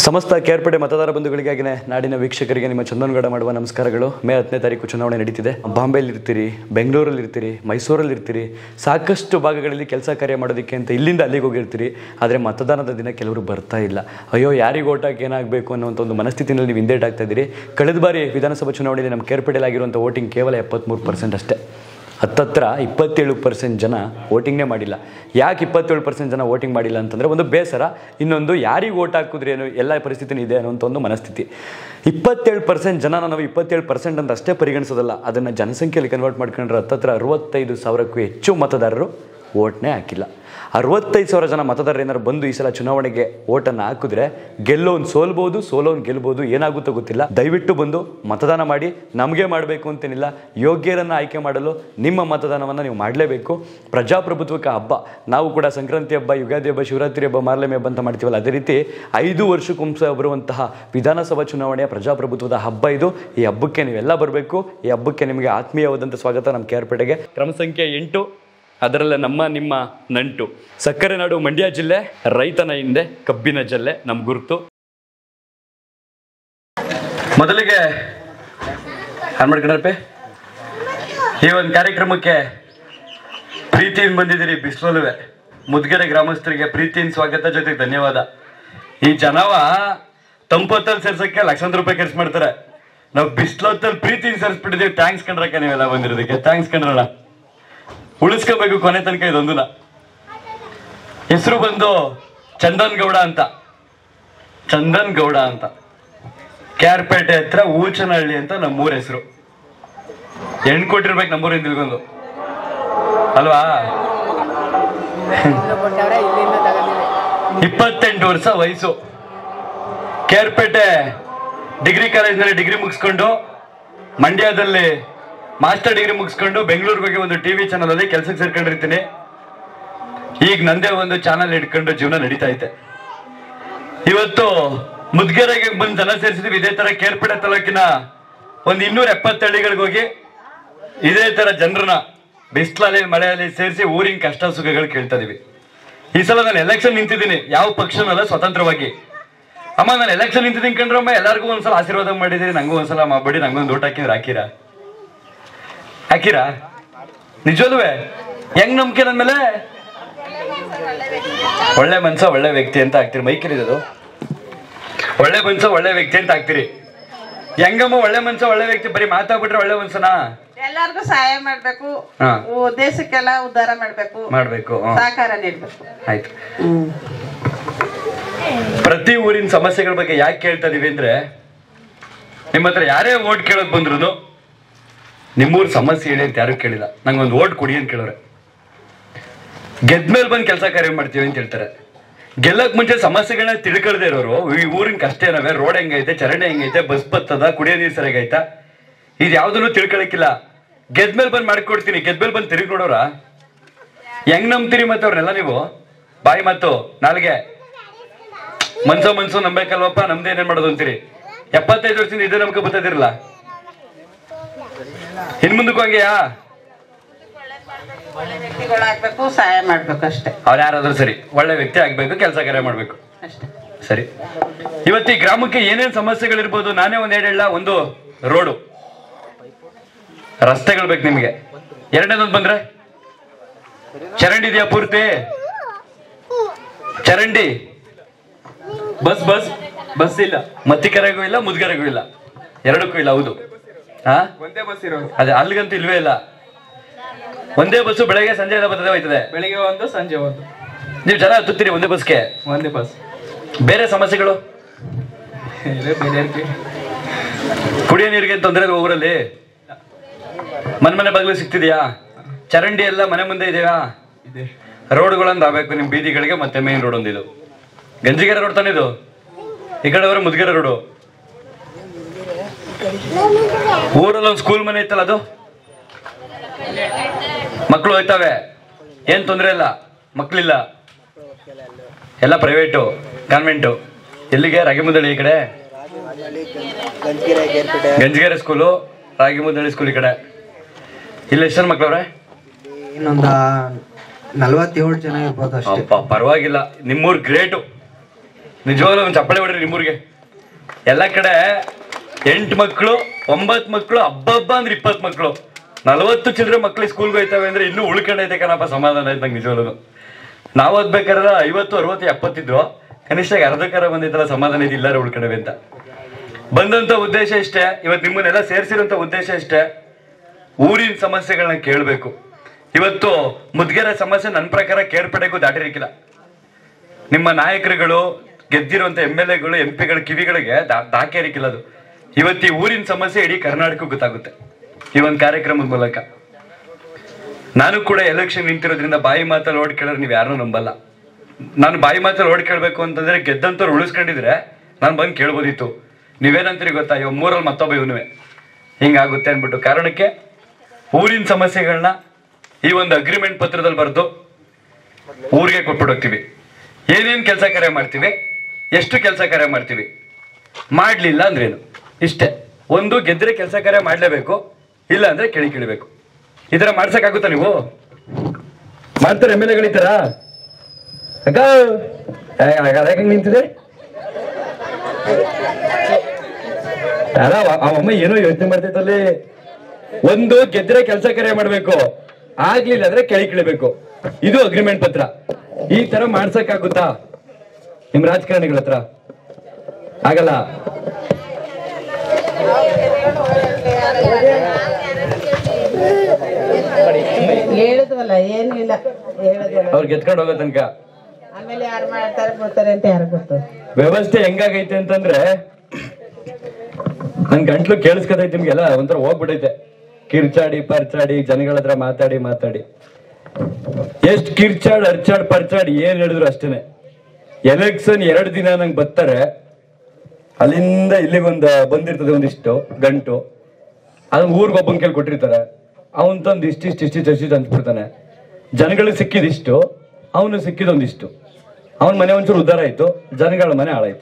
ಸಮಸ್ತ ಕೇರ್ಪೇಟೆ ಮತದಾರ ಬಂಧುಗಳಿಗಾಗಿನೇ ನಾಡಿನ ವೀಕ್ಷಕರಿಗೆ ನಿಮ್ಮ ಚಂದನಗಡ ಮಾಡುವ ನಮಸ್ಕಾರಗಳು ಮೇ ಹತ್ತನೇ ತಾರೀಕು ಚುನಾವಣೆ ನಡೀತಿದೆ ಬಾಂಬೆಯಲ್ಲಿ ಇರ್ತೀರಿ ಬೆಂಗಳೂರಲ್ಲಿ ಇರ್ತೀರಿ ಮೈಸೂರಲ್ಲಿ ಇರ್ತೀರಿ ಸಾಕಷ್ಟು ಭಾಗಗಳಲ್ಲಿ ಕೆಲಸ ಕಾರ್ಯ ಮಾಡೋದಕ್ಕೆ ಅಂತ ಇಲ್ಲಿಂದ ಅಲ್ಲಿಗೆ ಹೋಗಿರ್ತೀರಿ ಆದರೆ ಮತದಾನದ ದಿನ ಕೆಲವರು ಬರ್ತಾ ಇಲ್ಲ ಅಯ್ಯೋ ಯಾರಿಗೆ ಓಟ್ ಹಾಕಿ ಏನಾಗಬೇಕು ಅನ್ನೋಂಥ ಒಂದು ಮನಸ್ಥಿತಿನಲ್ಲಿ ನೀವು ಹಿಂದೇಟಾಗ್ತಾ ಇದ್ದೀರಿ ಕಳೆದ ಬಾರಿ ವಿಧಾನಸಭಾ ಚುನಾವಣೆಯಲ್ಲಿ ನಮ್ಮ ಕೇರ್ಪೇಟೆಯಲ್ಲಿ ಆಗಿರುವಂಥ ವೋಟಿಂಗ್ ಕೇವಲ ಎಪ್ಪತ್ತ್ಮೂರು ಪರ್ಸೆಂಟ್ ಅಷ್ಟೇ ಹತ್ತತ್ರ ಇಪ್ಪತ್ತೇಳು ಪರ್ಸೆಂಟ್ ಜನ ವೋಟಿಂಗ್ನೇ ಮಾಡಿಲ್ಲ ಯಾಕೆ ಇಪ್ಪತ್ತೇಳು ಪರ್ಸೆಂಟ್ ಜನ ವೋಟಿಂಗ್ ಮಾಡಿಲ್ಲ ಅಂತಂದರೆ ಒಂದು ಬೇಸರ ಇನ್ನೊಂದು ಯಾರಿಗೆ ವೋಟ್ ಹಾಕಿದ್ರೆ ಏನು ಎಲ್ಲ ಪರಿಸ್ಥಿತಿನೂ ಇದೆ ಅನ್ನೋಂಥ ಒಂದು ಮನಸ್ಥಿತಿ ಇಪ್ಪತ್ತೇಳು ಪರ್ಸೆಂಟ್ ಜನ ನಾವು ಇಪ್ಪತ್ತೇಳು ಪರ್ಸೆಂಟ್ ಅಂತ ಅಷ್ಟೇ ಪರಿಗಣಿಸೋದಲ್ಲ ಅದನ್ನು ಜನಸಂಖ್ಯೆಯಲ್ಲಿ ಕನ್ವರ್ಟ್ ಮಾಡ್ಕೊಂಡ್ರೆ ಹತ್ತತ್ರ ಅರವತ್ತೈದು ಸಾವಿರಕ್ಕೂ ಹೆಚ್ಚು ಮತದಾರರು ವೋಟ್ನೇ ಹಾಕಿಲ್ಲ ಅರವತ್ತೈದು ಸಾವಿರ ಜನ ಮತದಾರರು ಏನಾರು ಬಂದು ಈ ಸಲ ಚುನಾವಣೆಗೆ ಓಟನ್ನು ಹಾಕಿದ್ರೆ ಗೆಲ್ಲೋನ್ ಸೋಲ್ಬೋದು ಸೋಲೋನ್ ಗೆಲ್ಬೋದು ಏನಾಗುತ್ತೋ ಗೊತ್ತಿಲ್ಲ ದಯವಿಟ್ಟು ಬಂದು ಮತದಾನ ಮಾಡಿ ನಮಗೆ ಮಾಡಬೇಕು ಅಂತೇನಿಲ್ಲ ಯೋಗ್ಯರನ್ನು ಆಯ್ಕೆ ಮಾಡಲು ನಿಮ್ಮ ಮತದಾನವನ್ನು ನೀವು ಮಾಡಲೇಬೇಕು ಪ್ರಜಾಪ್ರಭುತ್ವಕ್ಕೆ ಹಬ್ಬ ನಾವು ಕೂಡ ಸಂಕ್ರಾಂತಿ ಹಬ್ಬ ಯುಗಾದಿ ಹಬ್ಬ ಶಿವರಾತ್ರಿ ಹಬ್ಬ ಮಾರ್ಲೆಮೆ ಹಬ್ಬ ಅಂತ ಮಾಡ್ತೀವಲ್ಲ ಅದೇ ರೀತಿ ಐದು ವರ್ಷಕ್ಕೊಮ್ಸ ಬರುವಂತಹ ವಿಧಾನಸಭಾ ಚುನಾವಣೆಯ ಪ್ರಜಾಪ್ರಭುತ್ವದ ಹಬ್ಬ ಇದು ಈ ಹಬ್ಬಕ್ಕೆ ನೀವೆಲ್ಲ ಬರಬೇಕು ಈ ಹಬ್ಬಕ್ಕೆ ನಿಮಗೆ ಆತ್ಮೀಯವಾದಂಥ ಸ್ವಾಗತ ನಮ್ಮ ಕೇರ್ಪೇಟೆಗೆ ಕ್ರಮ ಸಂಖ್ಯೆ ಎಂಟು ಅದರಲ್ಲೇ ನಮ್ಮ ನಿಮ್ಮ ನಂಟು ಸಕ್ಕರೆ ನಾಡು ಮಂಡ್ಯ ಜಿಲ್ಲೆ ರೈತನ ಹಿಂದೆ ಕಬ್ಬಿನ ಜಲ್ಲೆ ನಮ್ಮ ಗುರುತು ಮೊದಲಿಗೆ ಏನ್ ಮಾಡ್ಕೊಂಡ್ರಪ್ಪೆ ಈ ಒಂದು ಕಾರ್ಯಕ್ರಮಕ್ಕೆ ಪ್ರೀತಿಯಿಂದ ಬಂದಿದ್ದೀರಿ ಬಿಸಿಲುವೆ ಮುದ್ಗೆರೆ ಗ್ರಾಮಸ್ಥರಿಗೆ ಪ್ರೀತಿಯಿಂದ ಸ್ವಾಗತ ಜೊತೆಗೆ ಧನ್ಯವಾದ ಈ ಜನವ ತಂಪೊತ್ತಲ್ಲಿ ಸೇರ್ಸಕ್ಕೆ ಲಕ್ಷಾಂತರ ರೂಪಾಯಿ ಖರ್ಚು ಮಾಡ್ತಾರೆ ನಾವು ಬಿಸಿಲೊತ್ತಲ್ಲಿ ಪ್ರೀತಿಯಿಂದ ಸೇರಿಸ್ಬಿಟ್ಟಿದ್ದೀವಿ ಥ್ಯಾಂಕ್ಸ್ ಕಂಡ್ರಕ್ಕ ನೀವೆಲ್ಲ ಬಂದಿರೋದಕ್ಕೆ ಥ್ಯಾಂಕ್ಸ್ ಕಂಡ್ರಣ್ಣ ಉಳಿಸ್ಕೋಬೇಕು ಕೊನೆ ತನಕ ಇದೊಂದನ್ನ ಹೆಸರು ಬಂದು ಚಂದನ್ ಗೌಡ ಅಂತ ಚಂದನ್ ಗೌಡ ಅಂತ ಕ್ಯಾರ್ಪೇಟೆ ಹತ್ರ ಊಚನಹಳ್ಳಿ ಅಂತ ನಮ್ಮೂರ ಹೆಸರು ಹೆಣ್ಣು ಕೊಟ್ಟಿರ್ಬೇಕು ನಮ್ಮೂರಿಂದ ತಿಳ್ಕೊಂಡು ಅಲ್ವಾ ಇಪ್ಪತ್ತೆಂಟು ವರ್ಷ ವಯಸ್ಸು ಕೇರ್ಪೇಟೆ ಡಿಗ್ರಿ ಕಾಲೇಜ್ನಲ್ಲಿ ಡಿಗ್ರಿ ಮುಗಿಸ್ಕೊಂಡು ಮಂಡ್ಯದಲ್ಲಿ ಮಾಸ್ಟರ್ ಡಿಗ್ರಿ ಮುಗಿಸ್ಕೊಂಡು ಬೆಂಗಳೂರಿಗೆ ಹೋಗಿ ಒಂದು ಟಿವಿ ಚಾನಲ್ ಅಲ್ಲಿ ಕೆಲಸಕ್ಕೆ ಸೇರ್ಕೊಂಡಿರ್ತೀನಿ ಈಗ ನಂದೇ ಒಂದು ಚಾನಲ್ ಇಟ್ಕೊಂಡು ಜೀವನ ನಡೀತಾ ಐತೆ ಇವತ್ತು ಮುದ್ಗೆರೆಗೆ ಬಂದು ಜನ ಸೇರಿಸಿದ್ವಿ ಇದೇ ತರ ಕೇರ್ಪೇಟೆ ತಾಲೂಕಿನ ಒಂದು ಇನ್ನೂರ ಎಪ್ಪತ್ತು ಹಳ್ಳಿಗಳಿಗೆ ಹೋಗಿ ಇದೇ ತರ ಜನರನ್ನ ಬಿಸಿಲಲ್ಲಿ ಮಳೆಯಲ್ಲಿ ಸೇರಿಸಿ ಊರಿನ ಕಷ್ಟ ಸುಖಗಳು ಕೇಳ್ತಾ ಇದೀವಿ ಈ ಸಲ ನಾನು ಎಲೆಕ್ಷನ್ ನಿಂತಿದ್ದೀನಿ ಯಾವ ಪಕ್ಷನಲ್ಲ ಸ್ವತಂತ್ರವಾಗಿ ಅಮ್ಮ ನಾನು ಎಲೆಕ್ಷನ್ ನಿಂತಿದ್ದೀನಿ ಕಂಡ್ರಮ್ಮ ಎಲ್ಲರಿಗೂ ಒಂದ್ಸಲ ಆಶೀರ್ವಾದ ಮಾಡಿದಿರಿ ನಂಗೂ ಒಂದ್ಸಲ ಮಾಡ್ಬೇಡಿ ನಂಗೊಂದು ಊಟ ಹಾಕಿದ್ರೆ ಹಾಕಿರಾ ಹಾಕಿರಾ ನಿಜವಲ್ವೇ ಹೆಂಗ್ ನಂಬಿಕೆ ನನ್ನ ಮೇಲೆ ಒಳ್ಳೆ ಮನ್ಸ ಒಳ್ಳೆ ವ್ಯಕ್ತಿ ಅಂತ ಆಗ್ತೀರಿ ಮೈಕಿರಿದು ಒಳ್ಳೆ ಮನ್ಸ ಒಳ್ಳೆ ವ್ಯಕ್ತಿ ಅಂತ ಆಗ್ತೀರಿ ಹೆಂಗಮ್ಮ ಒಳ್ಳೆ ಮನ್ಸ ಒಳ್ಳೆ ವ್ಯಕ್ತಿ ಬರೀ ಮಾತಾಡ್ಬಿಟ್ರೆ ಒಳ್ಳೆ ಮನ್ಸನಾ ಎಲ್ಲಾರ್ಗು ಸಹಾಯ ಮಾಡ್ಬೇಕು ಹಾ. ಉ- ದೇಶಕ್ಕೆಲ್ಲ ಉದ್ಧಾರ ಮಾಡ್ಬೇಕು ಮಾಡ್ಬೇಕು ಹ್ಮ್. ಸಹಕಾರ ನೀಡ್ಬೇಕು ಆಯ್ತು ಪ್ರತಿ ಊರಿನ ಸಮಸ್ಯೆಗಳ ಬಗ್ಗೆ ಯಾಕೆ ಕೇಳ್ತಾ ಇದೀವಿ ಅಂದ್ರೆ ನಿಮ್ಮ ಹತ್ರ ಯಾರೇ ಓಟ್ ಕೇಳೋಕ್ ಬಂದ್ರು ನಿಮ್ಮೂರ್ ಸಮಸ್ಯೆ ಹೇಳಿ ಅಂತ ಯಾರು ಕೇಳಿಲ್ಲ ನಂಗೊಂದು ಓಟ್ ಕೊಡಿ ಅಂತ ಕೇಳೋರೆ ಗೆದ್ಮೇಲೆ ಬಂದು ಕೆಲಸ ಕಾರ್ಯ ಮಾಡ್ತೀವಿ ಅಂತ ಹೇಳ್ತಾರೆ ಗೆಲ್ಲಕ್ ಮುಂಚೆ ಸಮಸ್ಯೆಗಳನ್ನ ತಿಳ್ಕೊಳ್ದೆ ಇರೋರು ಈ ಊರಿನ ಕಷ್ಟ ಏನವೆ ರೋಡ್ ಹೆಂಗೈತೆ ಚರಂಡಿ ಹೆಂಗೈತೆ ಬಸ್ ಬತ್ತದ ಕುಡಿಯೋ ನೀರು ಸರಿಯಾಗೈತಾ ಇದು ಯಾವ್ದನ್ನು ತಿಳ್ಕೊಳಕ್ಕಿಲ್ಲ ಗೆದ್ಮೇಲೆ ಬಂದು ಮಾಡ್ಕೊಡ್ತೀನಿ ಗೆದ್ಮೇಲೆ ಬಂದು ತಿರುಗಿ ನೋಡೋರ ಹೆಂಗ್ ನಂಬ್ತೀರಿ ಮತ್ತೆ ಅವ್ರನ್ನೆಲ್ಲ ನೀವು ಬಾಯಿ ಮಾತು ನಾಲ್ಗೆ ಮನ್ಸೋ ಮನ್ಸು ನಂಬೇಕಲ್ವಪ್ಪ ನಮ್ದು ಏನೇನ್ ಮಾಡೋದು ಅಂತೀರಿ ಎಪ್ಪತ್ತೈದು ವರ್ಷದಿಂದ ಇದೇ ನಮ್ಗೆ ಬರ್ತದಿರಲ್ಲ ಇನ್ ಮುಂದಕ್ಕೂ ಹಂಗೆಯಾ ಒಳ್ಳೆ ವ್ಯಕ್ತಿಗಳಾಗ್ಬೇಕು ಸಹಾಯ ಮಾಡ್ಬೇಕು ಅಷ್ಟೇ ಅವ್ರು ಯಾರಾದ್ರೂ ಸರಿ ಒಳ್ಳೆ ವ್ಯಕ್ತಿ ಆಗ್ಬೇಕು ಕೆಲಸ ಕಾರ್ಯ ಮಾಡ್ಬೇಕು ಅಷ್ಟೇ ಸರಿ ಇವತ್ತು ಈ ಗ್ರಾಮಕ್ಕೆ ಏನೇನ್ ಸಮಸ್ಯೆಗಳಿರ್ಬೋದು ನಾನೇ ಒಂದ್ ಹೇಳ ಒಂದು ರೋಡು ರಸ್ತೆಗಳು ಬೇಕು ನಿಮಗೆ ಎರಡನೇದೊಂದು ಬಂದ್ರೆ ಚರಂಡಿ ಇದೆಯಾ ಪೂರ್ತಿ ಚರಂಡಿ ಬಸ್ ಬಸ್ ಬಸ್ ಇಲ್ಲ ಮತ್ತಿಕರೆಗೂ ಇಲ್ಲ ಮುದ್ಗರೆಗೂ ಇಲ್ಲ ಎರಡಕ್ಕೂ ಇಲ್ಲ ಹೌದು ಹಾ ಒಂದೇ ಬಸ್ ಇರೋದು ಅದೇ ಅಲ್ಲಿಗಂತೂ ಇಲ್ವೇ ಇಲ್ಲ ಒಂದೇ ಬಸ್ಸು ಬೆಳಗ್ಗೆ ಸಂಜೆ ಎಲ್ಲ ಬರ್ತದೆ ಹೋಯ್ತದೆ ಬೆಳಿಗ್ಗೆ ಒಂದು ಸಂಜೆ ಒಂದು ನೀವು ಜನ ಹತ್ತುತ್ತೀರಿ ಒಂದೇ ಬಸ್ಗೆ ಒಂದೇ ಬಸ್ ಬೇರೆ ಸಮಸ್ಯೆಗಳು ಇದೆ ಬೇರೆ ಕುಡಿಯೋ ನೀರಿಗೆ ತೊಂದರೆ ಇಲ್ವಾ ಊರಲ್ಲಿ ಮನೆ ಮನೆ ಬಾಗಿಲು ಸಿಗ್ತಿದ್ಯಾ ಚರಂಡಿ ಎಲ್ಲ ಮನೆ ಮುಂದೆ ಇದೆಯಾ ಇದೆ ರೋಡ್ಗಳೊಂದು ಆಗ್ಬೇಕು ನಿಮ್ ಬೀದಿಗಳಿಗೆ ಮತ್ತೆ ಮೇನ್ ರೋಡ್ ಒಂದಿದು ಗಂಜಿಗೆರೆ ರೋಡ್ ತಾನೇ ಇದು ಈ ಕಡೆ ಅವರ ಮುದ್ಗೆರೆ ರೋಡು ಊರಲ್ಲಿ ಒಂದು ಸ್ಕೂಲ್ ಮನೆ ಇತ್ತಲ್ಲ ಅದು ಮಕ್ಕಳು ಹೋಯ್ತವೆ ಏನ್ ತೊಂದರೆ ಇಲ್ಲ ಮಕ್ಳಿಲ್ಲ ಎಲ್ಲ ಪ್ರೈವೇಟು ಕಾನ್ವೆಂಟು ಎಲ್ಲಿಗೆ ರಾಗಿಮುದಳ್ಳಿ ಈ ಕಡೆ ಗಂಜಿಗೆರೆ ಕೇರ್ಪೇಟೆ ಗಂಜಿಗೆರೆ ಸ್ಕೂಲು ರಾಗಿಮುದಳ್ಳಿ ಸ್ಕೂಲ್ ಈ ಕಡೆ ಇಲ್ಲಿ ಎಷ್ಟು ಜನ ಮಕ್ಳವ್ರೆ ಇನ್ನೊಂದ ನಲ್ವತ್ತೇಳು ಜನ ಇರ್ಬೋದು ಅಷ್ಟೇ ಅಪ್ಪ ಪರವಾಗಿಲ್ಲ ನಿಮ್ಮೂರ್ ಗ್ರೇಟು ನಿಜವಾಗ್ಲೂ ಒಂದು ಚಪ್ಪಳೆ ಹೊಡ್ರಿ ನಿಮ್ಮೂರಿಗೆ ಎಲ್ಲ ಕಡೆ ಎಂಟು ಮಕ್ಕಳು ಒಂಬತ್ತು ಮಕ್ಕಳು ಹಬ್ಬಬ್ಬ ಅಂದ್ರೆ ಇಪ್ಪತ್ತು ಮಕ್ಕಳು ನಲವತ್ತು ಚಿಲ್ಲರೆ ಮಕ್ಳಿಗೆ ಸ್ಕೂಲ್ಗೆ ಹೋಯ್ತವೆ ಅಂದ್ರೆ ಇನ್ನೂ ಉಳ್ಕೊಂಡೈತೆ ಕಣಪ್ಪ ಸಮಾಧಾನ ಆಯ್ತು ನಂಗೆ ನಿಜವಾಗ್ಲೂ ನಾವು ಓದ್ಬೇಕಾದ್ರೆ ಐವತ್ತು ಅರವತ್ತು ಎಪ್ಪತ್ತಿದ್ರು ಕನಿಷ್ಠ ಅರ್ಧಕ್ಕರ ಬಂದಿದ್ದಲ್ಲ ಸಮಾಧಾನ ಇದು ಇಲ್ಲಾರ ಉಳ್ಕೊಂಡವೆ ಅಂತ ಬಂದಂತ ಉದ್ದೇಶ ಇಷ್ಟೇ ಇವತ್ತು ನಿಮ್ಮನ್ನೆಲ್ಲ ಸೇರಿಸಿರುವಂತ ಉದ್ದೇಶ ಇಷ್ಟೇ ಊರಿನ ಸಮಸ್ಯೆಗಳನ್ನ ಕೇಳಬೇಕು ಇವತ್ತು ಮುದ್ಗೆರ ಸಮಸ್ಯೆ ನನ್ನ ಪ್ರಕಾರ ಕೇರ್ಪಡೆಗೂ ದಾಟಿರಿಕಿಲ್ಲ ನಿಮ್ಮ ನಾಯಕರುಗಳು ಗೆದ್ದಿರುವಂತ ಎಮ್ ಎಲ್ ಎಗಳು ಎಂ ಪಿಗಳ ಕಿವಿಗಳಿಗೆ ದಾ- ದಾಕೇರಿಕಿಲ್ಲ ಅದು ಇವತ್ತು ಈ ಊರಿನ ಸಮಸ್ಯೆ ಇಡೀ ಕರ್ನಾಟಕಕ್ಕೆ ಗೊತ್ತಾಗುತ್ತೆ ಈ ಒಂದು ಕಾರ್ಯಕ್ರಮದ ಮೂಲಕ ನಾನು ಕೂಡ ಎಲೆಕ್ಷನ್ ನಿಂತಿರೋದ್ರಿಂದ ಬಾಯಿ ಮಾತಲ್ಲಿ ಓಡ್ ಕೇಳಿದ್ರೆ ನೀವು ಯಾರನ್ನೂ ನಂಬಲ್ಲ ನಾನು ಬಾಯಿ ಮಾತಲ್ಲಿ ಓಡ್ ಕೇಳಬೇಕು ಅಂತಂದ್ರೆ ಗೆದ್ದಂತವ್ರು ಉಳಿಸ್ಕೊಂಡಿದ್ರೆ ನಾನು ಬಂದು ಕೇಳ್ಬೋದಿತ್ತು ನೀವೇನಂತೀರಿ ಗೊತ್ತಾ ಇವ್ ಮೂರಲ್ಲಿ ಮತ್ತೊಬ್ಬ ಇವನುವೆ ಹಿಂಗಾಗುತ್ತೆ ಅಂದ್ಬಿಟ್ಟು ಕಾರಣಕ್ಕೆ ಊರಿನ ಸಮಸ್ಯೆಗಳನ್ನ ಈ ಒಂದು ಅಗ್ರಿಮೆಂಟ್ ಪತ್ರದಲ್ಲಿ ಬರೆದು ಊರಿಗೆ ಕೊಟ್ಬಿಟ್ಟು ಹೋಗ್ತೀವಿ ಏನೇನು ಕೆಲಸ ಕಾರ್ಯ ಮಾಡ್ತೀವಿ ಎಷ್ಟು ಕೆಲಸ ಕಾರ್ಯ ಮಾಡ್ತೀವಿ ಮಾಡಲಿಲ್ಲ ಅಂದ್ರೇನು ಇಷ್ಟೇ ಒಂದು ಗೆದ್ರೆ ಕೆಲಸ ಕಾರ್ಯ ಮಾಡಲೇಬೇಕು ಇಲ್ಲ ಅಂದ್ರೆ ಕೆಳಿ ಕೇಳಬೇಕು ಈ ಥರ ಮಾಡ್ಸಕ್ಕಾಗುತ್ತಾ ನೀವು ಮಾಡ್ತಾರೆ ಎಮ್ ಎಲ್ ಎಗಳಿತಾರ ಅಕ್ಕ ಯಾಕೆ ನಿಂತಿದೆ ಅಲ್ಲ ಅವ- ಅವಮ್ಮ ಏನೋ ಯೋಚನೆ ಮಾಡ್ತೈತಲ್ಲಿ ಒಂದು ಗೆದ್ರೆ ಕೆಲಸ ಕಾರ್ಯ ಮಾಡ್ಬೇಕು ಆಗ್ಲಿಲ್ಲ ಅಂದ್ರೆ ಕೆಳಿ ಕೇಳಬೇಕು ಇದು ಅಗ್ರಿಮೆಂಟ್ ಪತ್ರ ಈ ತರ ಮಾಡ್ಸಕ್ಕಾಗುತ್ತಾ ನಿಮ್ ರಾಜಕಾರಣಿಗಳ ಹತ್ರ ಆಗಲ್ಲ ಹೇಳಿದ್ವಲ್ಲ ಏನು ಇಲ್ಲ ಹೇಳಿದ್ವಲ್ಲ ಅವ್ರು ಗೆದ್ಕೊಂಡು ಹೋಗೋ ತನಕ ಆಮೇಲೆ ಯಾರು ಮಾಡ್ತಾರೆ ಬರ್ತಾರೆ ಅಂತ ಯಾರು ಗೊತ್ತು ವ್ಯವಸ್ಥೆ ಹೆಂಗಾಗೈತೆ ಅಂತಂದ್ರೆ ನನ್ ಗಂಟ್ಲು ಕೇಳಿಸ್ಕೊತೈತಿ ನಿಮ್ಗೆಲ್ಲ ಒಂಥರ ಹೋಗ್ಬಿಟ್ಟೈತೆ ಕಿರ್ಚಾಡಿ ಪರ್ಚಾಡಿ ಜನಗಳ ಹತ್ರ ಮಾತಾಡಿ ಮಾತಾಡಿ ಎಷ್ಟ್ ಕಿರ್ಚಾಡ್ ಅರ್ಚಾಡ್ ಪರ್ಚಾಡಿ ಏನ್ ಹೇಳಿದ್ರು ಅಷ್ಟೇನೆ ಎಲೆಕ್ಷನ್ ಎರಡು ದಿನ ನಂಗೆ ಬರ್ತಾರೆ ಅಲ್ಲಿಂದ ಇಲ್ಲಿಗೊಂದು ಬಂದಿರ್ತದೆ ಒಂದಿಷ್ಟು ಗಂಟು ಅದನ್ನ ಊರಿಗೆ ಒಬ್ಬನ ಕೇಳಿ ಕೊಟ್ಟಿರ್ತಾರೆ ಅವನ್ ತಂದು ಇಷ್ಟಿಷ್ಟು ಇಷ್ಟಿಷ್ಟು ಇಷ್ಟಿಷ್ಟು ಅಂದ್ಬಿಡ್ತಾನೆ ಜನಗಳಿಗೆ ಸಿಕ್ಕಿದಿಷ್ಟು ಅವನು ಸಿಕ್ಕಿದೊಂದಿಷ್ಟು ಅವನ ಮನೆ ಒಂಚೂರು ಉದ್ಧಾರ ಆಯ್ತು ಜನಗಳ ಮನೆ ಹಾಳಾಯ್ತು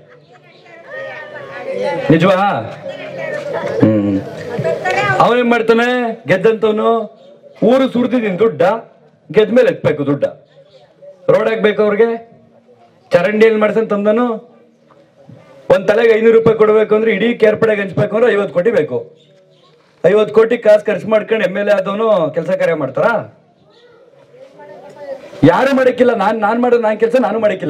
ನಿಜವಾ ಹ್ಮ್ ಅವನೇನ್ ಮಾಡ್ತಾನೆ ಗೆದ್ದಂತವನು ಊರು ಸುಡ್ತಿದ್ದೀನಿ ದುಡ್ಡ ಗೆದ್ದ ಮೇಲೆ ಎತ್ಬೇಕು ದುಡ್ಡ ರೋಡ್ ಹಾಕ್ಬೇಕು ಅವ್ರಿಗೆ ಚರಂಡಿ ಏನ್ ಮಾಡ್ಸನ್ ತಂದನು ಒಂದ್ ತಲೆಗೆ ಐನೂರು ರೂಪಾಯಿ ಕೊಡ್ಬೇಕು ಅಂದ್ರೆ ಇಡೀ ಕೇರ್ಪಡೆಗೆ ಹಂಚ್ಬೇಕು ಅಂದ್ರೆ ಐವತ್ತು ಕೋಟಿ ಬೇಕು ಐವತ್ತು ಕೋಟಿ ಕಾಸು ಖರ್ಚು ಮಾಡ್ಕೊಂಡು ಎಮ್ ಎಲ್ ಎ ಆದವನು ಕೆಲಸ ಕಾರ್ಯ ಮಾಡ್ತಾರಾ ಯಾರು ಮಾಡಕ್ಕಿಲ್ಲ ನಾನ್ ನಾನ್ ಮಾಡೋದು ನಾನ್ ಕೆಲಸ ನಾನು ಮಾಡಕ್ಕಿಲ್ಲ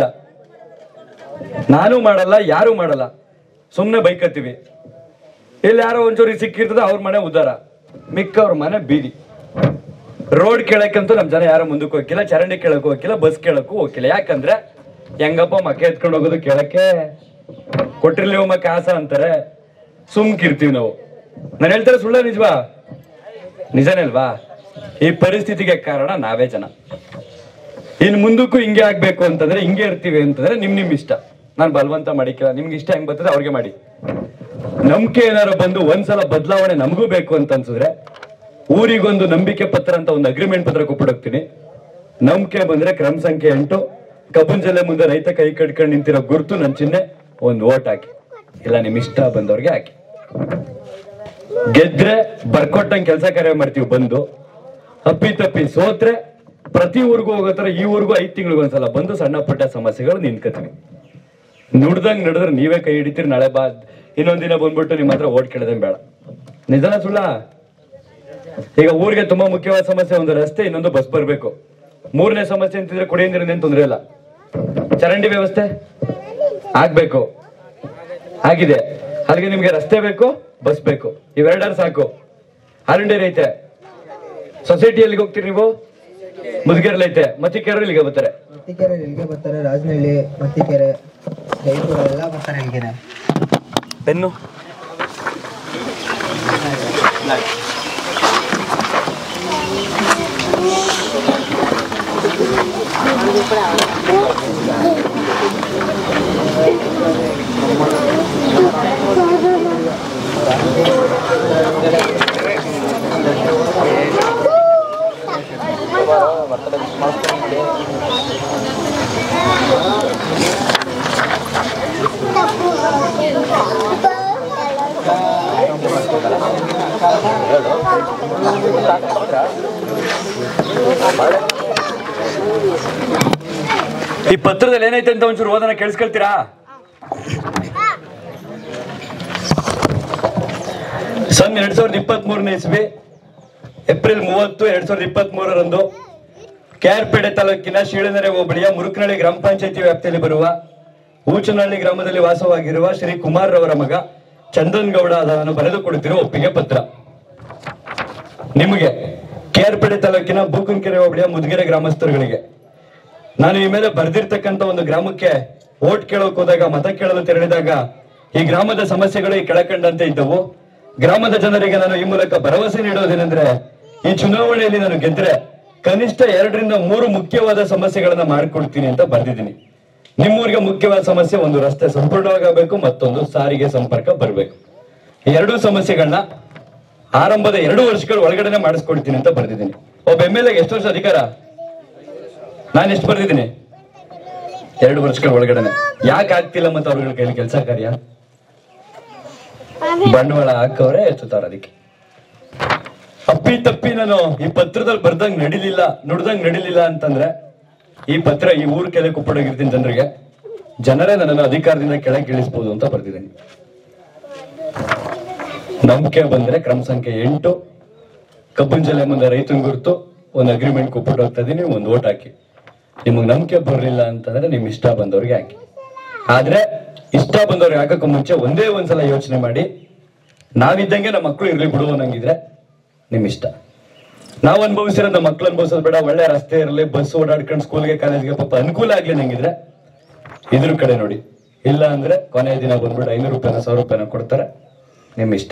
ನಾನು ಮಾಡಲ್ಲ ಯಾರು ಮಾಡಲ್ಲ ಸುಮ್ಮನೆ ಬೈಕತ್ತೀವಿ ಇಲ್ಲಿ ಯಾರೋ ಒಂಚೂರು ಸಿಕ್ಕಿರ್ತದೆ ಅವ್ರ ಮನೆ ಉದ್ದಾರ ಮಿಕ್ಕವ್ರ ಮನೆ ಬೀದಿ ರೋಡ್ ಕೇಳಕ್ಕಂತೂ ನಮ್ ಜನ ಯಾರು ಮುಂದಕ್ಕೆ ಹೋಗಿಲ್ಲ ಚರಂಡಿ ಕೇಳಕ್ ಹೋಗಿಲ್ಲ ಬಸ್ ಕೇಳಕ್ಕೂ ಹೋಗಿಲ್ಲ ಯಾಕಂದ್ರೆ ಹೆಂಗಪ್ಪ ಮಕ್ಕ ಎತ್ಕೊಂಡು ಹೋಗೋದು ಕೇಳಕ್ಕೆ ಕೊಟ್ಟಿರ್ಲಿ ಮಕ್ಕ ಕಾಸ ಅಂತಾರೆ ಸುಮ್ಕಿರ್ತೀವಿ ನಾವು ನಾನು ಹೇಳ್ತಾರೆ ಸುಳ್ಳ ನಿಜವಾ ನಿಜನೇ ಅಲ್ವಾ ಈ ಪರಿಸ್ಥಿತಿಗೆ ಕಾರಣ ನಾವೇ ಜನ ಇನ್ ಮುಂದಕ್ಕೂ ಹಿಂಗೆ ಆಗ್ಬೇಕು ಅಂತಂದ್ರೆ ಹಿಂಗೆ ಇರ್ತೀವಿ ಅಂತಂದ್ರೆ ನಿಮ್ ನಿಮ್ ಇಷ್ಟ ನಾನು ಬಲವಂತ ಮಾಡಿಕ್ಕಿಲ್ಲ ನಿಮ್ಗೆ ಇಷ್ಟ ಹೆಂಗ್ ಬರ್ತದೆ ಅವ್ರಿಗೆ ಮಾಡಿ ನಂಬಿಕೆ ಏನಾರು ಬಂದು ಒಂದ್ಸಲ ಬದಲಾವಣೆ ನಮಗೂ ಬೇಕು ಅಂತ ಅನ್ಸಿದ್ರೆ ಊರಿಗೊಂದು ನಂಬಿಕೆ ಪತ್ರ ಅಂತ ಒಂದು ಅಗ್ರಿಮೆಂಟ್ ಪತ್ರ ಕೊಟ್ಬಿಡೋಗ್ತೀನಿ ನಂಬಿಕೆ ಬಂದ್ರೆ ಕ್ರಮ ಸಂಖ್ಯೆ ಎಂಟು ಕಬ್ಬನ್ ಜಿಲ್ಲೆ ಮುಂದೆ ರೈತ ಕೈ ಕಟ್ಕೊಂಡು ನಿಂತಿರೋ ಗುರುತು ನನ್ನ ಚಿಹ್ನೆ ಒಂದು ಓಟ್ ಹಾಕಿ ಇಲ್ಲ ನಿಮ್ ಇಷ್ಟ ಬಂದವ್ರಿಗೆ ಹಾಕಿ ಗೆದ್ರೆ ಬರ್ಕೊಟ್ಟಂಗ್ ಕೆಲಸ ಕಾರ್ಯ ಮಾಡ್ತೀವಿ ಬಂದು ಅಪ್ಪಿ ತಪ್ಪಿ ಸೋತ್ರೆ ಪ್ರತಿ ಊರಿಗೂ ಹೋಗೋ ತರ ಈ ಊರಿಗೂ ಐದ್ ತಿಂಗಳಿಗೆ ಒಂದ್ಸಲ ಬಂದು ಸಣ್ಣ ಪುಟ್ಟ ಸಮಸ್ಯೆಗಳು ನಿಂತ್ಕೋತೀವಿ ನುಡ್ದಂಗ್ ನಡೆದ್ರೆ ನೀವೇ ಕೈ ಹಿಡಿತೀರಿ ನಾಳೆ ಬಾ ಇನ್ನೊಂದ್ ದಿನ ಬಂದ್ಬಿಟ್ಟು ನಿಮ್ಮ ಹತ್ರ ಓಟ್ ಕೇಳೋದೇನ್ ಬೇಡ ನಿಜನ ಸುಳ್ಳ ಈಗ ಊರಿಗೆ ತುಂಬಾ ಮುಖ್ಯವಾದ ಸಮಸ್ಯೆ ಒಂದು ರಸ್ತೆ ಇನ್ನೊಂದು ಬಸ್ ಬರ್ಬೇಕು ಮೂರನೇ ಸಮಸ್ಯೆ ಅಂತಿದ್ರೆ ಕುಡಿಯೋ ನೀರಿನ ತೊಂದರೆ ಇಲ್ಲ ಚರಂಡಿ ವ್ಯವಸ್ಥೆ ಆಗ್ಬೇಕು ಆಗಿದೆ ಅಲ್ಲಿಗೆ ನಿಮ್ಗೆ ರಸ್ತೆ ಬೇಕು ಬಸ್ ಬೇಕು ಇವೆರಡರ ಸಾಕು ಆರಂಡೇರಿ ಐತೆ ಸೊಸೈಟಿ ಎಲ್ಲಿಗೆ ಹೋಗ್ತೀರಿ ನೀವು ಮುದುಗೆರಲ್ಲಿ ಐತೆ ಮತ್ತಿಕೆರೆ ಇಲ್ಲಿಗೆ ಬರ್ತಾರೆ ಮತ್ತಿಕೆರೆ ಇಲ್ಲಿಗೆ ಬರ್ತಾರೆ ರಾಜನಹಳ್ಳಿ ಮತ್ತಿಕೆರೆ ಜೈಪುರ ಎಲ್ಲ ಬರ್ತಾರೆ ಇಲ್ಲಿಗೆ ಪೆನ್ನು ಈ ಪತ್ರದಲ್ಲಿ ಏನೈತೆ ಅಂತ ಒಂಚೂರು ಓದನ ಕೇಳಿಸ್ಕೊಳ್ತೀರಾ ಸನ್ ಎರಡ್ ಸಾವಿರದ ಇಪ್ಪತ್ತ್ ಮೂರನೇ ಇಸ್ವಿ ಏಪ್ರಿಲ್ ಮೂವತ್ತು ಎರಡ್ ಸಾವಿರದ ಇಪ್ಪತ್ತ್ ಮೂರರಂದು ಕೆಆರ್ಪೇಟೆ ತಾಲೂಕಿನ ಶೀಳನೆರೆ ಹೋಬಳಿಯ ಮುರುಕನಹಳ್ಳಿ ಗ್ರಾಮ ಪಂಚಾಯತಿ ವ್ಯಾಪ್ತಿಯಲ್ಲಿ ಬರುವ ಊಚನಹಳ್ಳಿ ಗ್ರಾಮದಲ್ಲಿ ವಾಸವಾಗಿರುವ ಶ್ರೀ ಕುಮಾರ್ ರವರ ಮಗ ಚಂದನ್ ಗೌಡ ಅದನ್ನು ಬರೆದುಕೊಡುತ್ತಿರುವ ಒಪ್ಪಿಗೆ ಪತ್ರ ನಿಮಗೆ ಕೆಆರ್ಪೇಟೆ ತಾಲೂಕಿನ ಬೂಕನಕೆರೆ ಹೋಬಳಿಯ ಮುದುಗೆರೆ ಗ್ರಾಮಸ್ಥರುಗಳಿಗೆ ನಾನು ಈ ಮೇಲೆ ಬರೆದಿರ್ತಕ್ಕಂಥ ಒಂದು ಗ್ರಾಮಕ್ಕೆ ಓಟ್ ಕೇಳೋಕ್ ಹೋದಾಗ ಮತ ಕೇಳಲು ತೆರಳಿದಾಗ ಈ ಗ್ರಾಮದ ಸಮಸ್ಯೆಗಳು ಈ ಕೆಳಕಂಡಂತೆ ಇದ್ದವು ಗ್ರಾಮದ ಜನರಿಗೆ ನಾನು ಈ ಮೂಲಕ ಭರವಸೆ ನೀಡೋದೇನೆಂದ್ರೆ ಈ ಚುನಾವಣೆಯಲ್ಲಿ ನಾನು ಗೆದ್ರೆ ಕನಿಷ್ಠ ಎರಡರಿಂದ ಮೂರು ಮುಖ್ಯವಾದ ಸಮಸ್ಯೆಗಳನ್ನ ಮಾಡಿಕೊಡ್ತೀನಿ ಅಂತ ಬರ್ದಿದ್ದೀನಿ ನಿಮ್ಮೂರಿಗೆ ಮುಖ್ಯವಾದ ಸಮಸ್ಯೆ ಒಂದು ರಸ್ತೆ ಸಂಪೂರ್ಣವಾಗಬೇಕು ಮತ್ತೊಂದು ಸಾರಿಗೆ ಸಂಪರ್ಕ ಬರಬೇಕು ಎರಡೂ ಸಮಸ್ಯೆಗಳನ್ನ ಆರಂಭದ ಎರಡು ವರ್ಷಗಳ ಒಳಗಡೆನೆ ಮಾಡಿಸ್ಕೊಡ್ತೀನಿ ಅಂತ ಬರ್ದಿದ್ದೀನಿ ಒಬ್ಬ ಎಮ್ ಎಲ್ ಎಷ್ಟು ವರ್ಷ ಅಧಿಕಾರ ನಾನು ಎಷ್ಟು ಬರ್ದಿದ್ದೀನಿ ಎರಡು ವರ್ಷಗಳ ಒಳಗಡೆನೆ ಯಾಕೆ ಆಗ್ತಿಲ್ಲ ಮತ್ತೆ ಅವ್ರಗಳ ಕೈಲಿ ಕೆಲಸ ಕಾರ್ಯ ಬಂಡವಾಳ ಹಾಕವ್ರೆ ಎತ್ತುತ್ತಾರ ಅದಕ್ಕೆ ಅಪ್ಪಿ ತಪ್ಪಿ ನಾನು ಈ ಪತ್ರದಲ್ಲಿ ಬರ್ದಂಗ್ ನಡಿಲಿಲ್ಲ ನುಡ್ದಂಗ್ ನಡಿಲಿಲ್ಲ ಅಂತಂದ್ರೆ ಈ ಪತ್ರ ಈ ಊರ್ ಕೆಲೆ ಕುಪ್ಪಡೋಗಿರ್ತೀನಿ ಜನರಿಗೆ ಜನರೇ ನನ್ನನ್ನು ಅಧಿಕಾರದಿಂದ ಕೆಳಗೆ ಇಳಿಸ್ಬೋದು ಅಂತ ಬರ್ದಿದ್ದೀನಿ ನಂಬಿಕೆ ಬಂದ್ರೆ ಕ್ರಮ ಸಂಖ್ಯೆ ಎಂಟು ಕಬ್ಬನ್ ಜಿಲ್ಲೆ ಮುಂದೆ ರೈತನ ಗುರುತು ಒಂದು ಅಗ್ರಿಮೆಂಟ್ ಕೊಟ್ಬಿಟ್ಟು ಹೋಗ್ತಾ ಇದೀನಿ ಒಂದು ಓಟ್ ಹಾಕಿ ನಿಮಗೆ ನಂಬಿಕೆ ಬರಲಿಲ್ಲ ಅಂತಂದ್ರೆ ನಿಮ್ ಇಷ್ಟ ಬಂದವ್ರಿಗೆ ಹಾಕಿ ಆದ್ರೆ ಇಷ್ಟ ಬಂದವ್ರಿಗೆ ಹಾಕಕ್ಕೂ ಮುಂಚೆ ಒಂದೇ ಒಂದ್ಸಲ ಯೋಚನೆ ಮಾಡಿ ನಾವಿದ್ದಂಗೆ ನಮ್ಮ ಮಕ್ಕಳು ಇರ್ಲಿ ಬಿಡು ಅನ್ನಂಗಿದ್ರೆ ನಿಮ್ ಇಷ್ಟ ನಾವು ಅನುಭವಿಸಿರೋ ನಮ್ಮ ಮಕ್ಳು ಅನುಭವಿಸೋದು ಬೇಡ ಒಳ್ಳೆ ರಸ್ತೆ ಇರಲಿ ಬಸ್ ಓಡಾಡ್ಕೊಂಡು ಸ್ಕೂಲ್ಗೆ ಕಾಲೇಜ್ಗೆ ಪಾಪ ಅನುಕೂಲ ಆಗ್ಲಿ ನಂಗಿದ್ರೆ ಇದ್ರ ಕಡೆ ನೋಡಿ ಇಲ್ಲ ಅಂದ್ರೆ ಕೊನೆಯ ದಿನ ಬಂದ್ಬಿಟ್ಟು ಐನೂರು ರೂಪಾಯಿನ ಸಾವಿರ ರೂಪಾಯಿನ ಕೊಡ್ತಾರೆ ನಿಮ್ ಇಷ್ಟ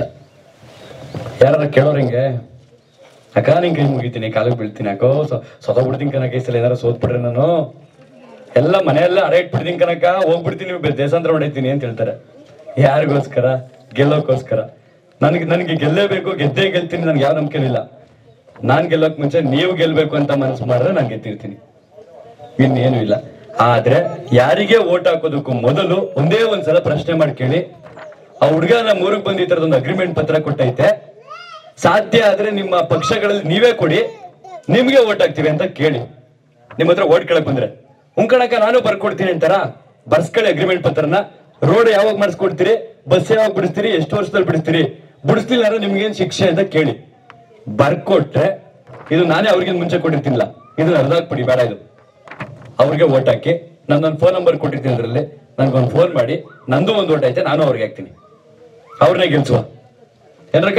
ಯಾರ ಕೇಳೋರ್ ಹಿಂಗೆ ಅಕ್ಕ ನಿಂಗೆ ಕೈ ಮುಗಿತೀನಿ ಕಾಲಿಗೆ ಬೀಳ್ತೀನಿ ಯಾಕೋ ಸೊತ ಬಿಡ್ತೀನಿ ಕನಕ ಈ ಸಲ ಏನಾರ ಸೋತ್ಬಿಟ್ರೆ ನಾನು ಎಲ್ಲ ಮನೆಯೆಲ್ಲ ಅಡ ಇಟ್ಬಿಡ್ತೀನಿ ಕನಕ ಹೋಗ್ಬಿಡ್ತೀನಿ ಬೆ- ದೇಶಾಂತರ ಹೊಡಿತೀನಿ ಅಂತ ಹೇಳ್ತಾರೆ ಯಾರಿಗೋಸ್ಕರ ಗೆಲ್ಲೋಕ್ಕೋಸ್ಕರ ನನಗೆ ನನಗೆ ಗೆಲ್ಲೇಬೇಕು ಗೆದ್ದೇ ಗೆಲ್ತೀನಿ ನನ್ಗೆ ಯಾವ ನಂಬಿಕೆ ಇಲ್ಲ ನಾನ್ ಗೆಲ್ಲೋಕ್ ಮುಂಚೆ ನೀವು ಗೆಲ್ಬೇಕು ಅಂತ ಮನಸ್ಸು ಮಾಡಿದ್ರೆ ನಾನು ಗೆದ್ದಿರ್ತೀನಿ ಇನ್ನೇನು ಇಲ್ಲ ಆದ್ರೆ ಯಾರಿಗೆ ಓಟ್ ಹಾಕೋದಕ್ಕೂ ಮೊದಲು ಒಂದೇ ಒಂದ್ಸಲ ಪ್ರಶ್ನೆ ಮಾಡಿ ಕೇಳಿ ಆ ಹುಡುಗ ನಮ್ಮ ಊರಿಗೆ ಬಂದು ಈ ತರದೊಂದು ಅಗ್ರಿಮೆಂಟ್ ಪತ್ರ ಕೊಟ್ಟೈತೆ ಸಾಧ್ಯ ಆದ್ರೆ ನಿಮ್ಮ ಪಕ್ಷಗಳಲ್ಲಿ ನೀವೇ ಕೊಡಿ ನಿಮ್ಗೆ ಓಟ್ ಹಾಕ್ತೀವಿ ಅಂತ ಕೇಳಿ ನಿಮ್ಮ ಹತ್ರ ಓಟ್ ಕೇಳಕ್ ಬಂದ್ರೆ ಉಂಕಣಕ ನಾನು ಬರ್ಕೊಡ್ತೀನಿ ಅಂತಾರ ಬರ್ಸ್ಕೊಳ್ಳಿ ಅಗ್ರಿಮೆಂಟ್ ಪತ್ರನ ರೋಡ್ ಯಾವಾಗ ಮಾಡಿಸ್ಕೊಡ್ತೀರಿ ಬಸ್ ಯಾವಾಗ ಬಿಡಿಸ್ತೀರಿ ಎಷ್ಟು ವರ್ಷದಲ್ಲಿ ಬಿಡಿಸ್ತೀರಿ ಬಿಡಿಸ್ಲಿಲ್ಲ ಅಂದ್ರೆ ನಿಮ್ಗೇನ್ ಶಿಕ್ಷೆ ಅಂತ ಕೇಳಿ ಬರ್ಕೊಟ್ರೆ ಇದು ನಾನೇ ಅವ್ರಿಗೆ ಮುಂಚೆ ಕೊಟ್ಟಿರ್ತಿಲ್ಲ ಇದನ್ನ ಅರ್ಧಾಕ್ಬಿಡಿ ಬೇಡ ಇದು ಅವ್ರಿಗೆ ಓಟ್ ಹಾಕಿ ನನ್ನೊಂದು ಫೋನ್ ನಂಬರ್ ಕೊಟ್ಟಿರ್ತೀನಿ ಅದರಲ್ಲಿ ನನ್ಗೊಂದು ಫೋನ್ ಮಾಡಿ ನಂದು ಒಂದು ಓಟ್ ಐತೆ ನಾನು ಅವ್ರಿಗೆ ಹಾಕ್ತೀನಿ ಅವ್ರನ್ನೇ ಗೆಲ್ಸುವ ಏನ್ರಕ್ಕ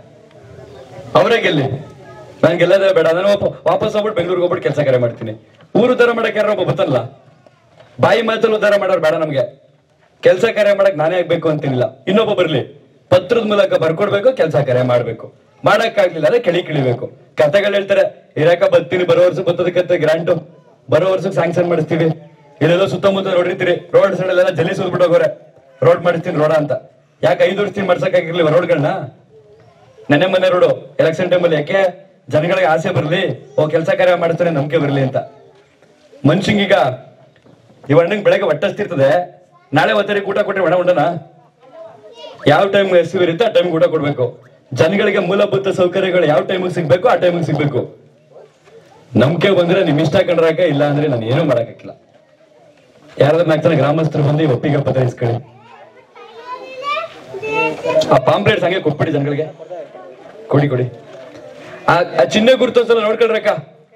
ಅವರೇ ಗೆಲ್ಲಿ ನಾನು ಗೆಲ್ಲದೇ ಬೇಡ ನಾನು ವಾಪ- ವಾಪಸ್ ಹೋಗ್ಬಿಟ್ಟು ಬೆಂಗಳೂರಿಗೆ ಹೋಗ್ಬಿಟ್ಟು ಕೆಲಸ ಕಾರ್ಯ ಮಾಡ್ತೀನಿ ಊರು ಉದ್ಧಾರ ಮಾಡಕ್ ಯಾರೋ ಒಬ್ಬ ಬತ್ತಲ್ಲ ಬಾಯಿ ಮಾತಲ್ಲಿ ಉದ್ಧಾರ ಮಾಡೋರು ಬೇಡ ನಮ್ಗೆ ಕೆಲಸ ಕಾರ್ಯ ಮಾಡಕ್ ನಾನೇ ಆಗ್ಬೇಕು ಅಂತಿಲ್ಲ ಇನ್ನೊಬ್ಬ ಬರ್ಲಿ ಪತ್ರದ ಮೂಲಕ ಬರ್ಕೊಡ್ಬೇಕು ಕೆಲಸ ಕಾರ್ಯ ಮಾಡ್ಬೇಕು ಮಾಡಕ್ಕಾಗ್ಲಿಲ್ಲ ಅಂದ್ರೆ ಕೆಳಿ ಕಿಳಿಬೇಕು ಕಥೆಗಳು ಹೇಳ್ತಾರೆ ಇರಾಕ ಬರ್ತೀನಿ ಬರೋ ವರ್ಷ ಬತ್ತದಕ್ಕಂತ ಗ್ರಾಂಟು ಬರೋ ವರ್ಷಕ್ಕೆ ಸ್ಯಾಂಕ್ಷನ್ ಮಾಡಿಸ್ತೀವಿ ಇಲ್ಲೆಲ್ಲೋ ಸುತ್ತಮುತ್ತ ನೋಡಿರ್ತೀರಿ ರೋಡ್ ಸೈಡ್ ಎಲ್ಲ ಜಲ್ಲಿ ಸುದ್ಬಿಟ್ಟು ಹೋಗೋರೆ ರೋಡ್ ಮಾಡಿಸ್ತೀನಿ ರೋಡ ಅಂತ ಯಾಕೆ ಐದು ವರ್ಷದಿಂದ ಮಾಡ್ಸಕ್ಕಾಗಿರ್ಲಿಲ್ಲ ರೋಡ್ಗಳನ್ನ ನೆನ್ನೆ ಮೊನ್ನೆ ರೋಡು ಎಲೆಕ್ಷನ್ ಟೈಮಲ್ಲಿ ಯಾಕೆ ಜನಗಳಿಗೆ ಆಸೆ ಬರಲಿ ಓ ಕೆಲಸ ಕಾರ್ಯ ಮಾಡ್ತಾನೆ ನಂಬಿಕೆ ಬರಲಿ ಅಂತ ಮನುಷ್ಯಂಗೀಗ ಈ ಅಣ್ಣಂಗೆ ಬೆಳಗ್ಗೆ ಹೊಟ್ಟಸ್ತಿರ್ತದೆ ನಾಳೆ ಒತ್ತರಿಗೆ ಊಟ ಕೊಟ್ಟರೆ ಒಣ ಉಂಡನ ಯಾವ ಟೈಮ್ ಹಸಿವು ಇರುತ್ತೆ ಆ ಟೈಮ್ಗೆ ಊಟ ಕೊಡ್ಬೇಕು ಜನಗಳಿಗೆ ಮೂಲಭೂತ ಸೌಕರ್ಯಗಳು ಯಾವ ಟೈಮಿಗೆ ಸಿಗ್ಬೇಕು ಆ ಟೈಮಿಗೆ ಸಿಗ್ಬೇಕು ನಂಬಿಕೆ ಬಂದ್ರೆ ನಿಮ್ ಇಷ್ಟ ಕಂಡ್ರಾಕ ಇಲ್ಲ ಅಂದ್ರೆ ನಾನು ಏನೂ ಮಾಡಕ್ಕಿಲ್ಲ ಯಾರಾದ್ರೂ ನಾಲ್ಕು ಜನ ಗ್ರಾಮಸ್ಥರು ಬಂದು ಈ ಒಪ್ಪಿಗೆ ಪತ್ರ ಇಸ್ಕೊಳ್ಳಿ ಆ ಪಾಂಪ್ಲೆಟ್ಸ್ ಹಂಗೆ ಕೊಟ್ಬಿಡಿ ಜನಗಳಿಗೆ ಕೊಡಿ ಕೊಡಿ ಆ ಆ ಚಿಹ್ನೆ ಗುರುತು ಒಂದ್ಸಲ ನೋಡ್ಕೊಳ್ರಕ್ಕ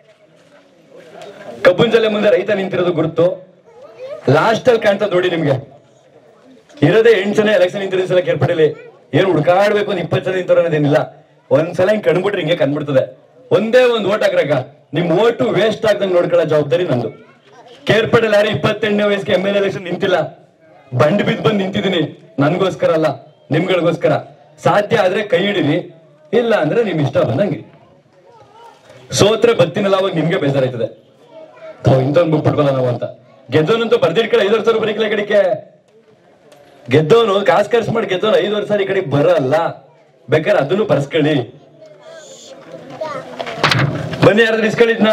ಕಬ್ಬನ್ ಜಲೆ ಮುಂದೆ ರೈತ ನಿಂತಿರೋದು ಗುರುತು ಲಾಸ್ಟ್ ಅಲ್ಲಿ ಕಾಣ್ತದೆ ನೋಡಿ ನಿಮ್ಗೆ ಇರೋದೇ ಎಂಟು ಜನ ಎಲೆಕ್ಷನ್ ನಿಂತಿರೋ ಸಲ ಕೇರ್ಪಟ್ಟೆಲಿ ಏನು ಹುಡ್ಕಾಡ್ಬೇಕು ಒಂದು ಇಪ್ಪತ್ತು ಜನ ನಿಂತವ್ರು ಅನ್ನೋದೇನಿಲ್ಲ ಒಂದ್ಸಲ ಹಿಂಗ್ ಕಣ್ಬಿಟ್ರೆ ಹಿಂಗೆ ಕಣ್ಬಿಡ್ತದೆ ಒಂದೇ ಒಂದ್ ಓಟ್ ಹಾಕ್ರಕ್ಕ ನಿಮ್ ಓಟು ವೇಸ್ಟ್ ಆಗ್ದಂಗ್ ನೋಡ್ಕೊಳ್ಳೋ ಜವಾಬ್ದಾರಿ ನಂದು ಕೇರ್ಪಟ್ಟೆಲ್ ಯಾರು ಇಪ್ಪತ್ತೆಂಟನೇ ವಯಸ್ಸಿಗೆ ಎಮ್ ಎಲ್ ಎಲೆಕ್ಷನ್ ನಿಂತಿಲ್ಲ ಬಂಡ್ ಬಿದ್ದು ಬಂದು ನಿಂತಿದ್ದೀನಿ ನನ್ಗೋಸ್ಕರ ಅಲ್ಲ ನಿಮ್ಗಳಿಗೋಸ್ಕರ ಸಾಧ್ಯ ಆದ್ರೆ ಕೈ ಹಿಡಿರಿ ಇಲ್ಲ ಅಂದ್ರೆ ನಿಮ್ ಇಷ್ಟ ಬಂದಂಗಿರಿ ಸೋತ್ರೆ ಬತ್ತಿನಲ್ಲ ಅವಾಗ ನಿಮ್ಗೆ ಬೇಜಾರಾಯ್ತದೆ ಇಂಥವ್ನ್ ಬಿಟ್ಬಿಡ್ಬಲ್ಲ ನಾವು ಅಂತ ಗೆದ್ದವನಂತೂ ಬರ್ದಿಟ್ಕೊಳ್ಳಿ ಐದು ವರ್ಷ ಬರೀಕಲ ಕಡೆಗೆ ಗೆದ್ದವನು ಕಾಸು ಖರ್ಚು ಮಾಡಿ ಗೆದ್ದವನು ಐದು ವರ್ಷ ಈ ಕಡೆಗೆ ಬರಲ್ಲ ಬೇಕಾದ್ರೆ ಅದನ್ನು ಬರ್ಸ್ಕೊಳ್ಳಿ ಬನ್ನಿ ಯಾರಾದ್ರೂ ಇಸ್ಕೊಳ್ಳಿದ್ನ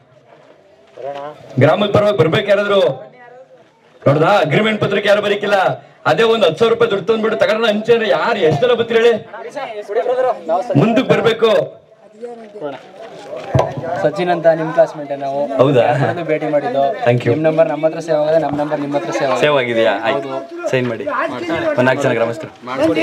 ಗ್ರಾಮದ ಪರವಾಗಿ ಬರ್ಬೇಕು ಯಾರಾದ್ರು ನೋಡ್ದಾ ಅಗ್ರಿಮೆಂಟ್ ಪತ್ರಕ್ಕೆ ಯಾರು ಬರೀಕಿಲ್ಲ ಅದೇ ಒಂದ್ ಹತ್ತು ಸಾವಿರ ರೂಪಾಯಿ ದುಡ್ಡು ತಂದ್ಬಿಟ್ಟು ತಗೊಂಡ ಹಂಚೆ ಯಾರು ಎಷ್ಟೆಲ್ಲ ಬತ್ತೀರಿ ಹೇಳಿ ಮುಂದಕ್ಕೆ ಬರ್ಬೇಕು ಸಚಿನ್ ಅಂತ ನಿಮ್ಮ ಕ್ಲಾಸ್ಮೇಟ್ ನಾವು ಹೌದಾ ಯಾರ್ಯಾರ್ದು ಭೇಟಿ ಮಾಡಿದ್ದು Thank you. ನಿಮ್ಮ ನಂಬರ್ ನಮ್ಮ ಹತ್ರ ಸೇವ್ ಆಗದೆ ನಮ್ಮ ನಂಬರ್ ನಿಮ್ಮ ಹತ್ರ ಸೇವ್ ಸೇವ್ ಆಗಿದೆಯಾ ಆಯ್ತು ಸೈನ್ ಮಾಡಿ ಒಂದು ನಾಲ್ಕು ಜನ ಗ್ರಾಮಸ್ಥರು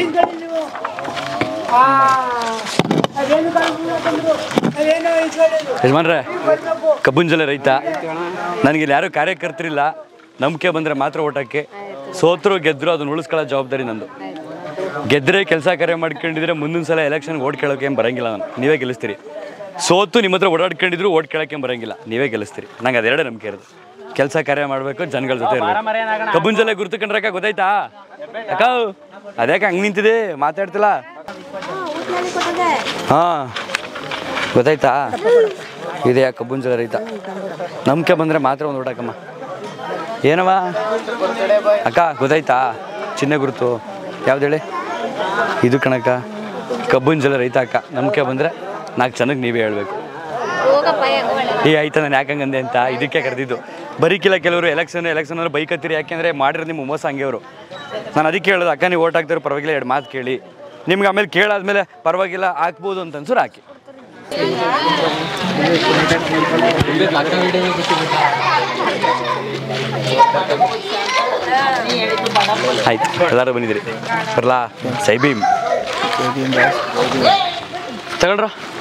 ಯಜಮಾನ್ರೆ ಕಬ್ಬುಂಜಲ ರೈತ ನನಗೆ ಇಲ್ಲಿ ಯಾರು ಕಾರ್ಯಕರ್ತರಿಲ್ಲ ನಂಬಿಕೆ ಬಂದರೆ ಮಾತ್ರ ಓಟಕ್ಕೆ ಸೋತರು ಗೆದ್ರು ಅದನ್ನ ಉಳಿಸ್ಕೊಳ್ಳೋ ಜವಾಬ್ದಾರಿ ನಂದು ಗೆದ್ದರೆ ಕೆಲಸ ಕಾರ್ಯ ಮಾಡ್ಕೊಂಡಿದ್ರೆ ಮುಂದಿನ ಸಲ ಎಲೆಕ್ಷನ್ಗೆ ಓಟ್ ಕೇಳೋಕೆ ಏನು ಬರಂಗಿಲ್ಲ ನಾನು ನೀವೇ ಗೆಲ್ಲಿಸ್ತೀರಿ ಸೋತು ನಿಮ್ಮ ಹತ್ರ ಓಡಾಡ್ಕೊಂಡಿದ್ರು ಓಟ್ ಕೇಳೋಕೆ ಬರಂಗಿಲ್ಲ ನೀವೇ ಗೆಲ್ಲಿಸ್ತೀರಿ ನಂಗೆ ಅದೆರಡೇ ನಂಬಿಕೆ ಇರೋದು ಕೆಲಸ ಕಾರ್ಯ ಮಾಡಬೇಕು ಜನಗಳ ಜೊತೆ ಇರಬೇಕು ಕಬ್ಬುಂಜಲ ಗುರುತು ಕಂಡ್ರಕ್ಕ ಗೊತ್ತಾಯ್ತಾ ಅಕ್ಕ ಅದ್ಯಾಕೆ ಹಂಗೆ ನಿಂತಿದೆ ಮಾತಾಡ್ತಿಲ್ಲ ಹಾಂ ಗೊತ್ತಾಯ್ತಾ ಇದೆಯಾ ಕಬ್ಬುಂಜಲ ರೈತ ನಂಬಿಕೆ ಬಂದರೆ ಮಾತ್ರ ಒಂದು ಊಟಕ್ಕಮ್ಮ ಏನವ ಅಕ್ಕ ಗೊತ್ತಾಯ್ತಾ ಚಿನ್ನ ಗುರುತು ಯಾವ್ದು ಹೇಳಿ ಇದು ಕಣಕ್ಕ ಕಬ್ಬುಂಜಲ ರೈತ ಅಕ್ಕ ನಂಬಿಕೆ ಬಂದರೆ ನಾಲ್ಕು ಜನಕ್ಕೆ ನೀವೇ ಹೇಳಬೇಕು ಏ ಆಯ್ತಾ ನಾನು ಯಾಕೆ ಹಂಗಂದೆ ಅಂತ ಇದಕ್ಕೆ ಕರೆದಿದ್ದು ಬರೀಕಿಲ್ಲ ಕೆಲವರು ಎಲೆಕ್ಷನ್ ಎಲೆಕ್ಷನ್ ಅಂದ್ರೆ ಬೈಕ್ ಹತ್ತಿರಿ ಯಾಕೆಂದರೆ ಮಾಡಿರೋದು ನಿಮ್ಮ ಮೋಸ ಹಂಗೆ ಅವರು ನಾನು ಅದಕ್ಕೆ ಹೇಳೋದು ಅಕ್ಕ ನೀವು ಓಟ್ ಹಾಕ್ತಾರೆ ಪರವಾಗಿಲ್ಲ ಎರಡು ಮಾತು ಕೇಳಿ ನಿಮ್ಗೆ ಆಮೇಲೆ ಕೇಳಾದ್ಮೇಲೆ ಪರವಾಗಿಲ್ಲ ಹಾಕ್ಬೋದು ಅಂತ ಅನ್ಸೂರು ಹಾಕಿ ಆಯ್ತು ಎಲ್ಲರೂ ಬಂದಿದ್ದೀರಿ ಬರಲಾ ಸೈಬೀಮ್ ತಗೊಳ್ರ